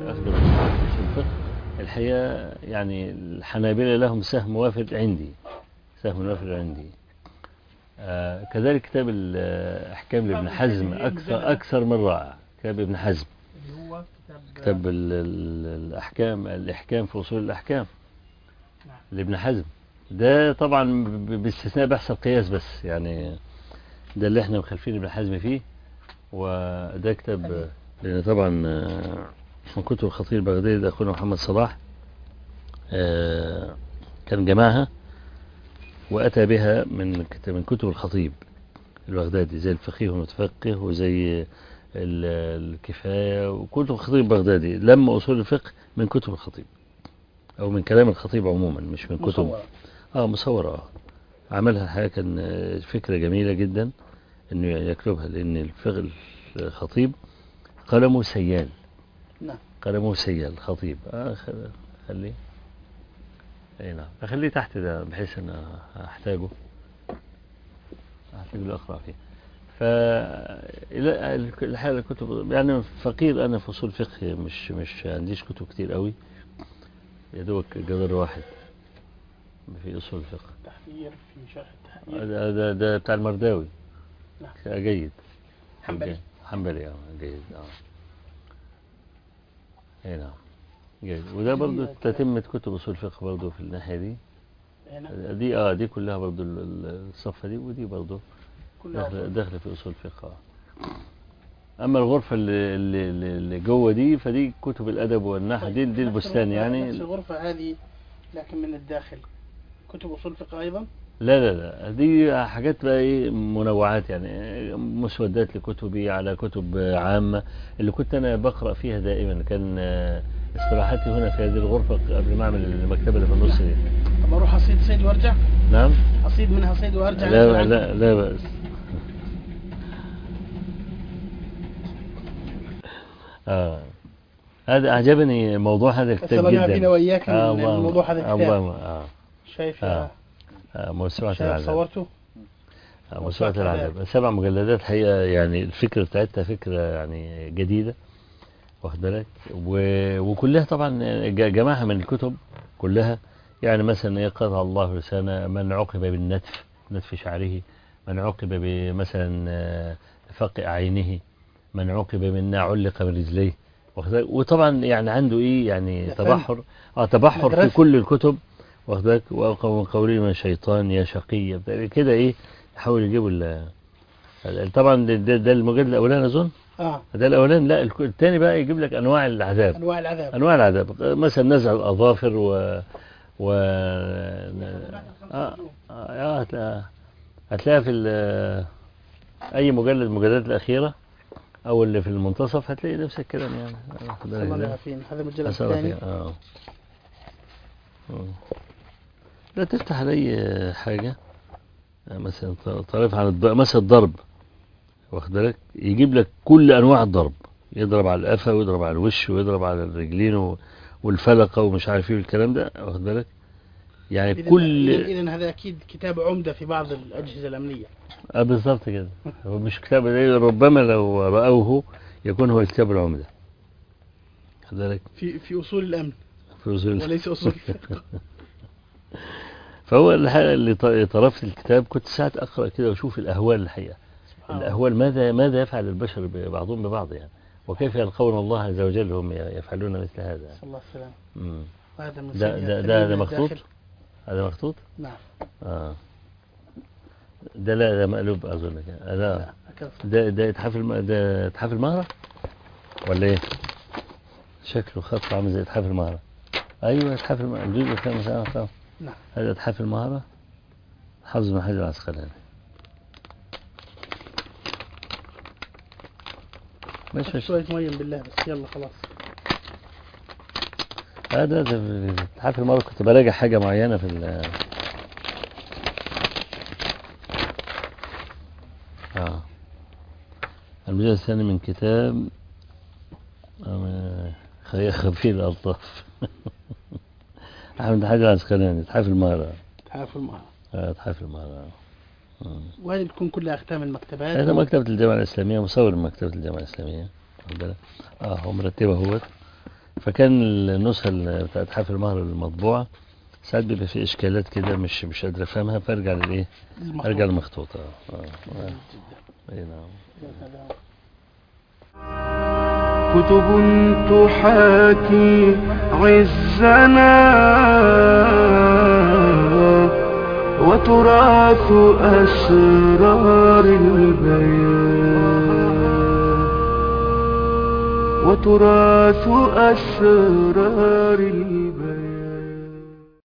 أخذ أصول الفقه الحقيقة يعني الحنابلة لهم سهم وافد عندي سهم وافد عندي آه كذلك كتاب الأحكام لابن حزم أكثر أكثر من رائع كتاب ابن حزم اللي هو كتاب كتاب ال- ال- الأحكام الإحكام في أصول الأحكام نعم. لابن حزم ده طبعا ب- باستثناء بحث القياس بس يعني ده اللي احنا مخالفين ابن حزم فيه وده كتاب لأن طبعا آه، من كتب الخطيب البغدادي ده أخونا محمد صلاح آه، كان جمعها وأتى بها من كت- من كتب الخطيب البغدادي زي الفقيه والمتفقه وزي ال- الكفاية وكتب الخطيب البغدادي لما أصول الفقه من كتب الخطيب أو من كلام الخطيب عموما مش من كتب مصورة اه مصورة اه عملها الحقيقة كان آه، فكرة جميلة جدا انه يكتبها لان الفقه الخطيب قلمه سيال نعم قلمه سيال خطيب آه خ- خليه اي نعم اخليه تحت ده بحيث ان احتاجه احتاج له اقرا فيه ف إلى- الحقيقة الكتب يعني فقير انا في اصول فقه مش مش عنديش كتب كتير قوي يا دوبك جدار واحد في اصول الفقه تحرير في شرح التحرير ده, ده, ده بتاع المرداوي نعم. جيد حنبلي حنبلي اه جيد اه اي نعم جيد وده برضو جميل. تتمة كتب اصول الفقه برضو في الناحية دي هنا دي اه دي كلها برضو ال- ال- الصفة دي ودي برضو كلها داخلة داخلة في اصول الفقه آه. اما الغرفة اللي, اللي, اللي اللي جوه دي فدي كتب الادب والنحو دي دي نفس البستان الغرفة- يعني نفس الغرفة هذه لكن من الداخل كتب أصول فقه أيضا لا لا لا دي حاجات بقى ايه منوعات يعني مسودات لكتبي على كتب عامة اللي كنت انا بقرأ فيها دائما كان آه، استراحتي هنا في هذه الغرفة قبل ما اعمل المكتبة اللي في النص دي طب أروح أصيد صيد وأرجع نعم أصيد منها صيد وأرجع لا أنزل لا عنكم. لا بأس آه. هذا أعجبني موضوع هذا الكتاب سبقنا جدا فينا وإياك من آه الله- الموضوع هذا الكتاب. الله آه. شايف آه. يا آه. موسوعة شايف العذاب صورته آه، موسوعة العذاب سبع مجلدات حقيقة يعني الفكرة بتاعتها فكرة يعني جديدة واخد بالك و- وكلها طبعا ج- جمعها من الكتب كلها يعني مثلا إيه قطع الله لسانه من عوقب بالنتف نتف شعره من عوقب بمثلا آه، فقع عينه من عوقب منا علق من رجليه واخد بالك؟ وطبعا يعني عنده ايه يعني ده فن. تبحر اه تبحر في مدرسة. كل الكتب واخد بالك ومن قوله من شيطان يا شقي بتاع- كده ايه يحاول يجيبوا ال- ال- طبعا ده, ده, ده المجلد الاولاني اظن آه ده الاولاني لا الك- الثاني بقى يجيب لك انواع العذاب أنواع العذاب انواع العذاب مثلا نزع الاظافر و و اه, آه هتلاقيها هتلاقيها في ال- اي مجلد من المجلدات الاخيره او اللي في المنتصف هتلاقي نفس الكلام يعني واخد بالك الله إزاي؟ العافية هذا المجلد أسأل الثاني فيها، اه آه. لا تفتح علي حاجة آه، مثلا ط- طريف عن الض... مثلا الضرب واخد بالك يجيب لك كل أنواع الضرب يضرب على القفا ويضرب على الوش ويضرب على الرجلين و... والفلقة ومش عارف ايه والكلام ده واخد بالك يعني إذن- كل إذا هذا أكيد كتاب عمدة في بعض الأجهزة الأمنية آه بالظبط كده هو مش كتاب ده ربما لو رأوه يكون هو الكتاب العمدة واخد بالك في في أصول الأمن في أصول وليس أصول الفقه فهو الحقيقة اللي ط- طرفت الكتاب كنت ساعات أقرأ كده وأشوف الأهوال الحقيقة سبحان الله. الأهوال ماذا ماذا يفعل البشر بعضهم ببعض يعني وكيف يلقون الله عز وجل هم يفعلون مثل هذا صلى الله عليه وسلم مم. وهذا من ده سيد ده التلميذ ده, ده من مخطوط الداخل. هذا مخطوط نعم آه. ده لا ده مقلوب أظن كده. لا لا هكذا ده ده إتحاف الم... ده إتحاف المهرة ولا إيه؟ شكله خط عامل زي إتحاف المهرة أيوه إتحاف المهرة الجزء الخامس آه طبعا. نعم هذا إتحاف المهرة حافظ بن حجر العسقلاني ماشي حط ماشي شوية مية بالله بس يلا خلاص هذا ده في إتحاف المهرة كنت براجع حاجة معينة في ال آه الجزء الثاني من كتاب آه، من خي- خفيف الألطاف أحمد بن حجر العسقلاني إتحاف المهرة تعرف المهارة آه، إتحاف المهرة آه. وهذه بتكون كلها أختام المكتبات هذا مكتبة الجامعة الإسلامية مصور من مكتبة الجامعة الإسلامية واخد بالك؟ اه هو مرتبة اهوت فكان النسخة ال- بتاعت حافل المهر المطبوعة ساعات بيبقى في إشكالات كده مش مش قادر أفهمها فأرجع للإيه؟ المخطوط. أرجع للمخطوطة آه. آه. جدا. أي نعم كتب تحاكي عزنا وتراث أسرار البيان وتراث أسرار البيان